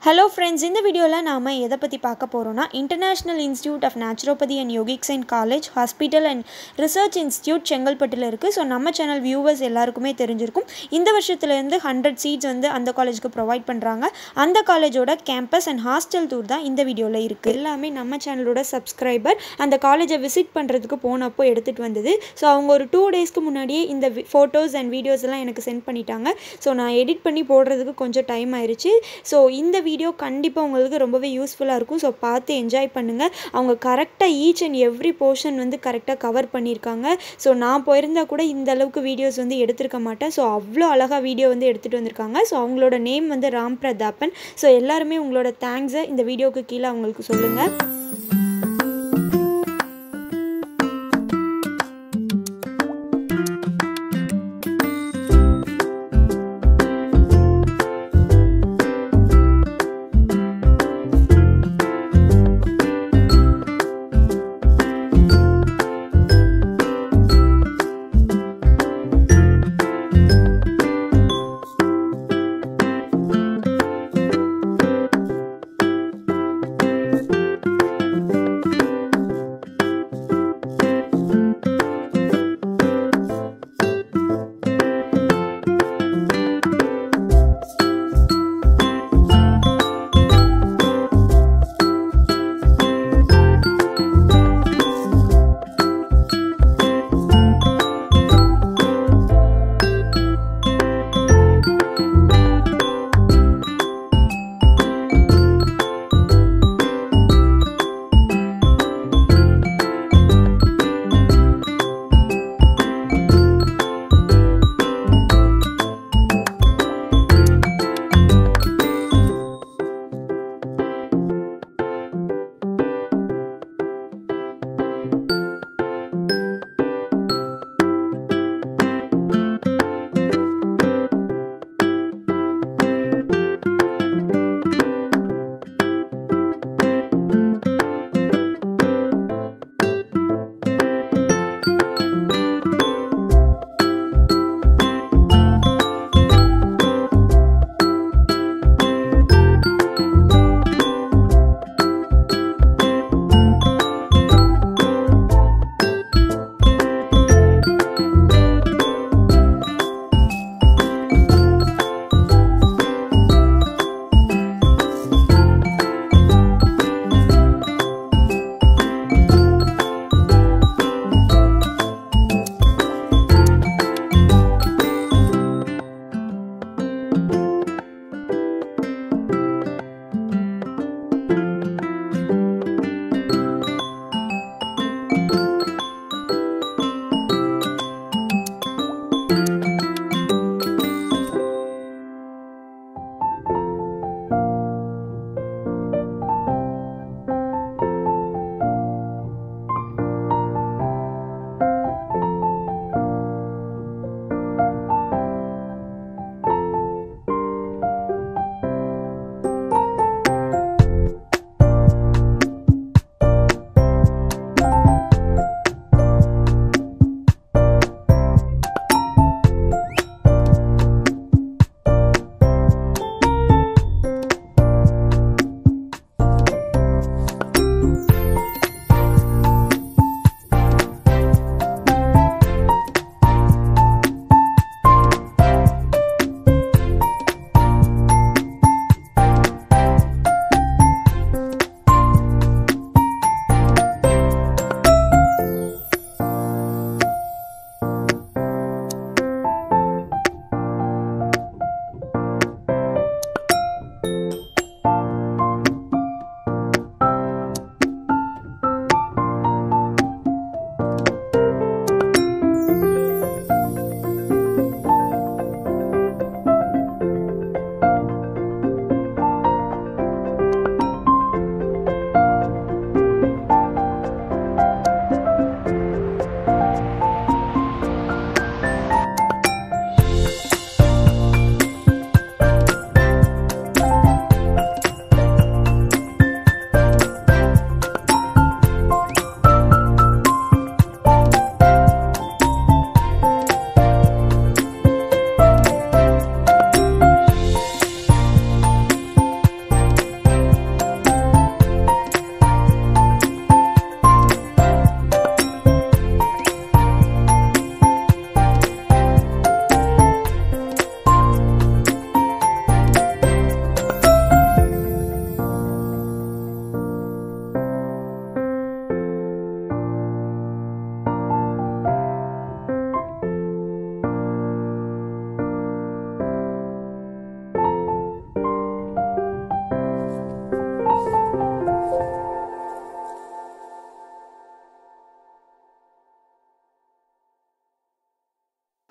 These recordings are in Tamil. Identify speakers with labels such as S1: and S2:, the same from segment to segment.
S1: ஹலோ ஃப்ரெண்ட்ஸ் இந்த வீடியோவில் நாம் எதை பற்றி பார்க்க போகிறோம்னா international institute of naturopathy and yogic science college hospital and research institute செங்கல்பட்டில் இருக்குது ஸோ நம்ம சேனல் வியூவர்ஸ் எல்லாருக்குமே தெரிஞ்சிருக்கும் இந்த வருஷத்துலேருந்து ஹண்ட்ரட் சீட்ஸ் வந்து அந்த காலேஜுக்கு ப்ரொவைட் பண்ணுறாங்க அந்த காலேஜோட கேம்பஸ் அண்ட் ஹாஸ்டல் டூர் தான் இந்த வீடியோவில் இருக்குது எல்லாமே நம்ம சேனலோட சப்ஸ்கிரைபர் அந்த காலேஜை விசிட் பண்ணுறதுக்கு போனப்போ எடுத்துகிட்டு வந்தது ஸோ அவங்க ஒரு டூ டேஸ்க்கு முன்னாடியே இந்த ஃபோட்டோஸ் அண்ட் வீடியோஸ் எல்லாம் எனக்கு சென்ட் பண்ணிட்டாங்க ஸோ நான் எடிட் பண்ணி போடுறதுக்கு கொஞ்சம் டைம் ஆயிடுச்சு ஸோ இந்த வீடியோ கண்டிப்பாக உங்களுக்கு ரொம்பவே யூஸ்ஃபுல்லாக இருக்கும் ஸோ பார்த்து என்ஜாய் பண்ணுங்கள் அவங்க கரெக்டாக ஈச் அண்ட் எவ்ரி போர்ஷன் வந்து கரெக்டாக கவர் பண்ணியிருக்காங்க ஸோ நான் போயிருந்தால் கூட இந்த அளவுக்கு வீடியோஸ் வந்து எடுத்திருக்க மாட்டேன் ஸோ அவ்வளோ அழகாக வீடியோ வந்து எடுத்துகிட்டு வந்திருக்காங்க ஸோ அவங்களோட நேம் வந்து ராம் பிரதாப்பன் ஸோ எல்லாருமே உங்களோட தேங்க்ஸை இந்த வீடியோவுக்கு கீழே அவங்களுக்கு சொல்லுங்கள்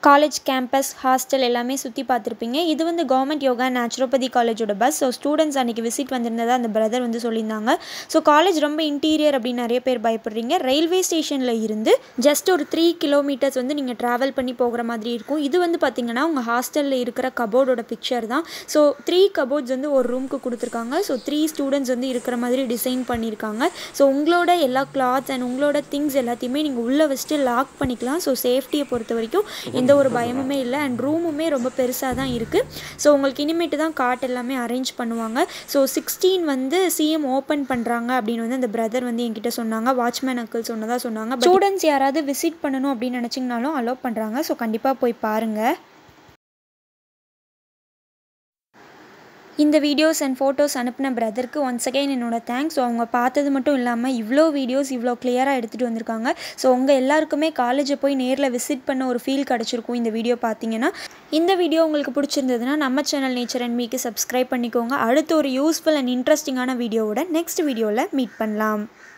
S1: காலேஜ் கேம்பஸ் ஹாஸ்டல் எல்லாமே சுற்றி பார்த்துருப்பீங்க இது வந்து கவர்மெண்ட் யோகா நேச்சுரோபதி காலேஜோட பஸ் ஸோ ஸ்டூடெண்ட்ஸ் அன்றைக்கி விசிட் வந்திருந்ததா அந்த பிரதர் வந்து சொல்லியிருந்தாங்க ஸோ காலேஜ் ரொம்ப இன்டீரியர் அப்படின்னு நிறைய பேர் பயப்படுறீங்க ரயில்வே ஸ்டேஷனில் இருந்து ஜஸ்ட் ஒரு த்ரீ கிலோமீட்டர்ஸ் வந்து நீங்கள் ட்ராவல் பண்ணி போகிற மாதிரி இருக்கும் இது வந்து பார்த்திங்கன்னா உங்கள் ஹாஸ்டலில் இருக்கிற கபோர்டோட பிக்சர் தான் ஸோ த்ரீ கபோர்ட்ஸ் வந்து ஒரு ரூமுக்கு கொடுத்துருக்காங்க ஸோ த்ரீ ஸ்டூடெண்ட்ஸ் வந்து இருக்கிற மாதிரி டிசைன் பண்ணியிருக்காங்க ஸோ உங்களோட எல்லா கிளாத்ஸ் அண்ட் உங்களோட திங்ஸ் எல்லாத்தையுமே நீங்கள் உள்ளே வச்சுட்டு லாக் பண்ணிக்கலாம் ஸோ சேஃப்டியை பொறுத்த வரைக்கும் எந்த ஒரு பயமுமே இல்லை அண்ட் ரூமுமே ரொம்ப பெருசாக தான் இருக்குது ஸோ உங்களுக்கு இனிமேட்டு தான் காட் எல்லாமே அரேஞ்ச் பண்ணுவாங்க ஸோ சிக்ஸ்டீன் வந்து சிஎம் ஓப்பன் பண்ணுறாங்க அப்படின்னு வந்து அந்த பிரதர் வந்து என்கிட்ட சொன்னாங்க வாட்ச்மேன் அங்கிள் சொன்னதாக சொன்னாங்க ஸ்டூடெண்ட்ஸ் யாராவது விசிட் பண்ணணும் அப்படின்னு நினச்சிங்கனாலும் அலோவ் பண்ணுறாங்க ஸோ கண்டிப்பாக போய் பாருங்கள் இந்த வீடியோஸ் அண்ட் ஃபோட்டோஸ் அனுப்பின பிரதருக்கு ஒன்ஸ் அகைன் என்னோட தேங்க்ஸ் ஸோ அவங்க பார்த்தது மட்டும் இல்லாமல் இவ்வளோ வீடியோஸ் இவ்வளோ கிளியராக எடுத்துகிட்டு வந்திருக்காங்க ஸோ உங்கள் எல்லாருக்குமே காலேஜை போய் நேரில் விசிட் பண்ண ஒரு ஃபீல் கிடச்சிருக்கும் இந்த வீடியோ பார்த்தீங்கன்னா இந்த வீடியோ உங்களுக்கு பிடிச்சிருந்ததுன்னா நம்ம சேனல் நேச்சர் அண்ட் மீக்கு சப்ஸ்கிரைப் பண்ணிக்கோங்க அடுத்து ஒரு யூஸ்ஃபுல் அண்ட் இன்ட்ரெஸ்டிங்கான வீடியோவோட நெக்ஸ்ட் வீடியோவில் மீட் பண்ணலாம்